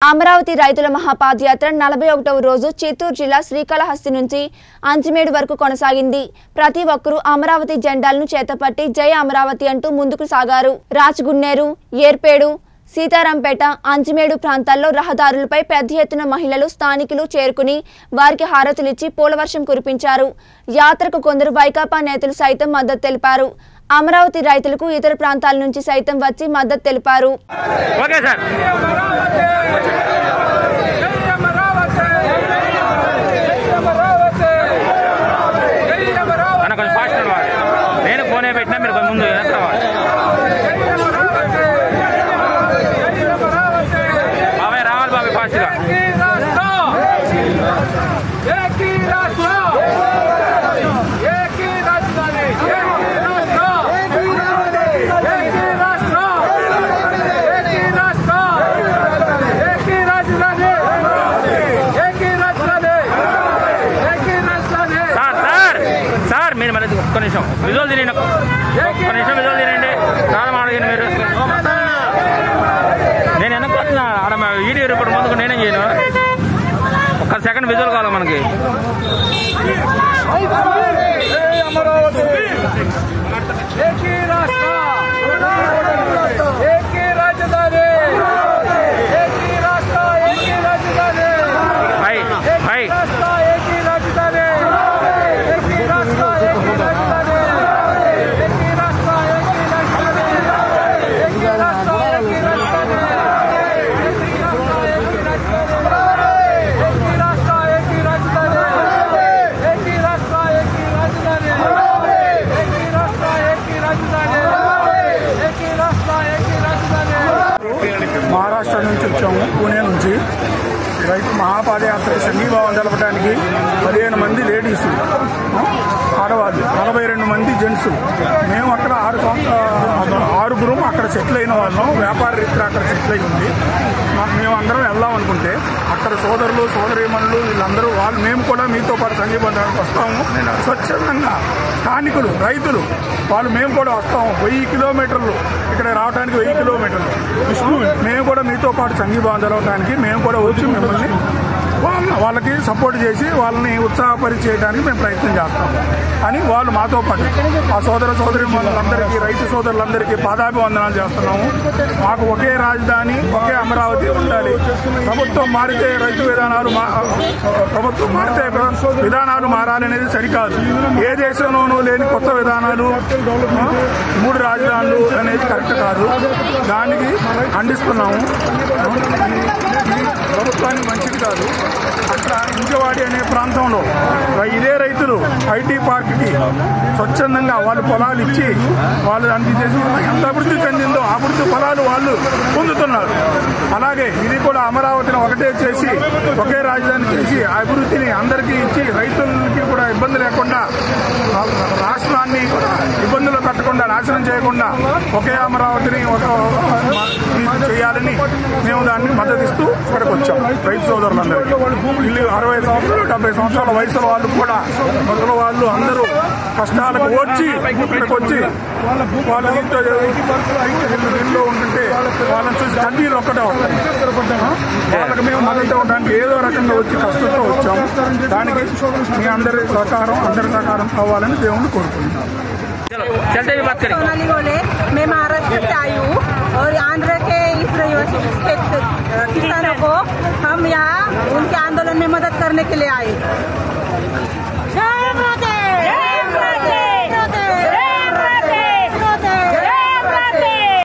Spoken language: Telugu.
అమరావతి రైతుల మహాపాదయాత్ర నలభై ఒకటవ రోజు చిత్తూరు జిల్లా శ్రీకాళహస్తి నుంచి అంజిమేడు వరకు కొనసాగింది ప్రతి ఒక్కరూ అమరావతి జెండాలను చేతపట్టి జయ అమరావతి అంటూ ముందుకు సాగారు రాజగున్నేరు ఏర్పేడు సీతారాంపేట అంజిమేడు ప్రాంతాల్లో రహదారులపై పెద్ద ఎత్తున మహిళలు స్థానికులు చేరుకుని వారికి హారతులిచ్చి పూలవర్షం కురిపించారు యాత్రకు కొందరు వైకాపా నేతలు సైతం మద్దతు తెలిపారు అమరావతి రైతులకు ఇతర ప్రాంతాల నుంచి సైతం వచ్చి మద్దతు తెలిపారు ఓకే సార్ అన్న కొంచెం ఫాస్ట్ రావాలి నేను ఫోనే పెట్టినా మీరు కొంచెం ముందు వెనక్కి రావాలి బాబాయ్ రావాలి బాబాయ్ ఫాస్ట్గా సార్ సార్ సార్ మీరు మరి ఒక్క నిమిషం విజువల్ తినండి ఒక్క నిమిషం విజువల్ తినండి చాలా మాట్లాడండి మీరు నేను వెనకపోతున్నా ఆడ మా వీడియో రిపోర్ట్ ముందుకు నేనేం చేయను ఒక్క సెకండ్ విజువల్ కావాలి మనకి హై హై మహారాష్ట్ర నుంచి వచ్చాము పూణే నుంచి రైతు మహాపాదయాత్ర సంఘీభావం తెలపడానికి పదిహేను మంది లేడీస్ ఆడవాళ్ళు నలభై రెండు మంది జెంట్స్ మేము అక్కడ ఆరు సంవత్సరాలు ఆరుగురు అక్కడ సెటిల్ అయిన వాళ్ళం వ్యాపార రీత్యా అక్కడ సెటిల్ అయి ఉంది మా- మేము అందరం వెళ్దాం అనుకుంటే అక్కడ సోదరులు సోదరీమణులు వీళ్ళందరూ వాళ్ళు మేము కూడా మీతో పాటు సంఘీభావానికి వస్తాము స్వచ్ఛందంగా స్థానికులు రైతులు వాళ్ళు మేము కూడా వస్తాము వెయ్యి కిలోమీటర్లు ఇక్కడ రావడానికి వెయ్యి కిలోమీటర్లు మేము కూడా మీతో పాటు సంఘీభావం తెలవడానికి మేము కూడా వచ్చి మిమ్మల్ని వాళ్ళ వాళ్ళకి సపోర్ట్ చేసి వాళ్ళని ఉత్సాహపరిచేయడానికి మేము ప్రయత్నం చేస్తాం అని వాళ్ళు మాతో పాటు ఆ సోదర సోదరి వాళ్ళందరికీ రైతు సోదరులందరికీ పాదాభివందనాలు చేస్తున్నాము మాకు ఒకే రాజధాని ఒకే అమరావతి ఉండాలి ప్రభుత్వం మారితే రైతు విధానాలు మా- ప్రభుత్వం మారితే విధానాలు మారాలనేది సరికాదు ఏ దేశంలోనూ లేని కొత్త విధానాలు ఆ, మూడు రాజధానులు అనేది కరెక్ట్ కాదు దానికి ఖండిస్తున్నాము ఇది ప్రభుత్వానికి మంచిది కాదు అక్కడ ఇంజవాడి అనే ప్రాంతంలో ఇదే రైతులు ఐటీ పార్క్కి స్వచ్ఛందంగా వాళ్ళు పొలాలు ఇచ్చి వాళ్ళు అన్ని చేసి ఎంత అభివృద్ధి చెందిందో ఆ అభివృద్ధి ఫలాలు వాళ్ళు పొందుతున్నారు అలాగే ఇది కూడా అమరావతిని ఒకటే చేసి ఒకే రాజధాని చేసి ఆ అభివృద్ధిని అందరికీ ఇచ్చి రైతులకి కూడా ఇబ్బంది లేకుండా ఆ రాష్ట్రాన్ని కూడా ఇబ్బందులు పెట్టకుండా నాశనం చేయకుండా ఒకే అమరావతిని ఒక ఇది చేయాలని మేము దాన్ని మద్దతిస్తూ ఇక్కడికి వచ్చాం రైతు సోదరులందరికీ వీళ్ళు అరవై సంవత్సరాలు డెబ్బై సంవత్సరాల వయసుల వాళ్ళు కూడా ముసలి వాళ్ళు అందరూ కష్టాలకు వచ్చి ఇక్కడికి వచ్చి వాళ్ళ ఇంట్లో ఇంట్లో ఉంటుంటే వాళ్ళని చూసి కన్నీళ్ళు ఒక్కటే వస్తాయి వాళ్ళకి మేము మద్దతు ఇవ్వడానికి ఏదో రకంగా వచ్చి కష్టంతో వచ్చాము దానికి మీ అందరి సహకారం అందరి సహకారం కావాలని దేవుణ్ణి కోరుకుంటున్నాం चलो चलते भी बात करेंगे सोनाली बोले मैं महाराष्ट्र से आई हूँ और आंध्र के इस खेत किसानों को हम यहाँ उनके आंदोलन में मदद करने के लिए आए जय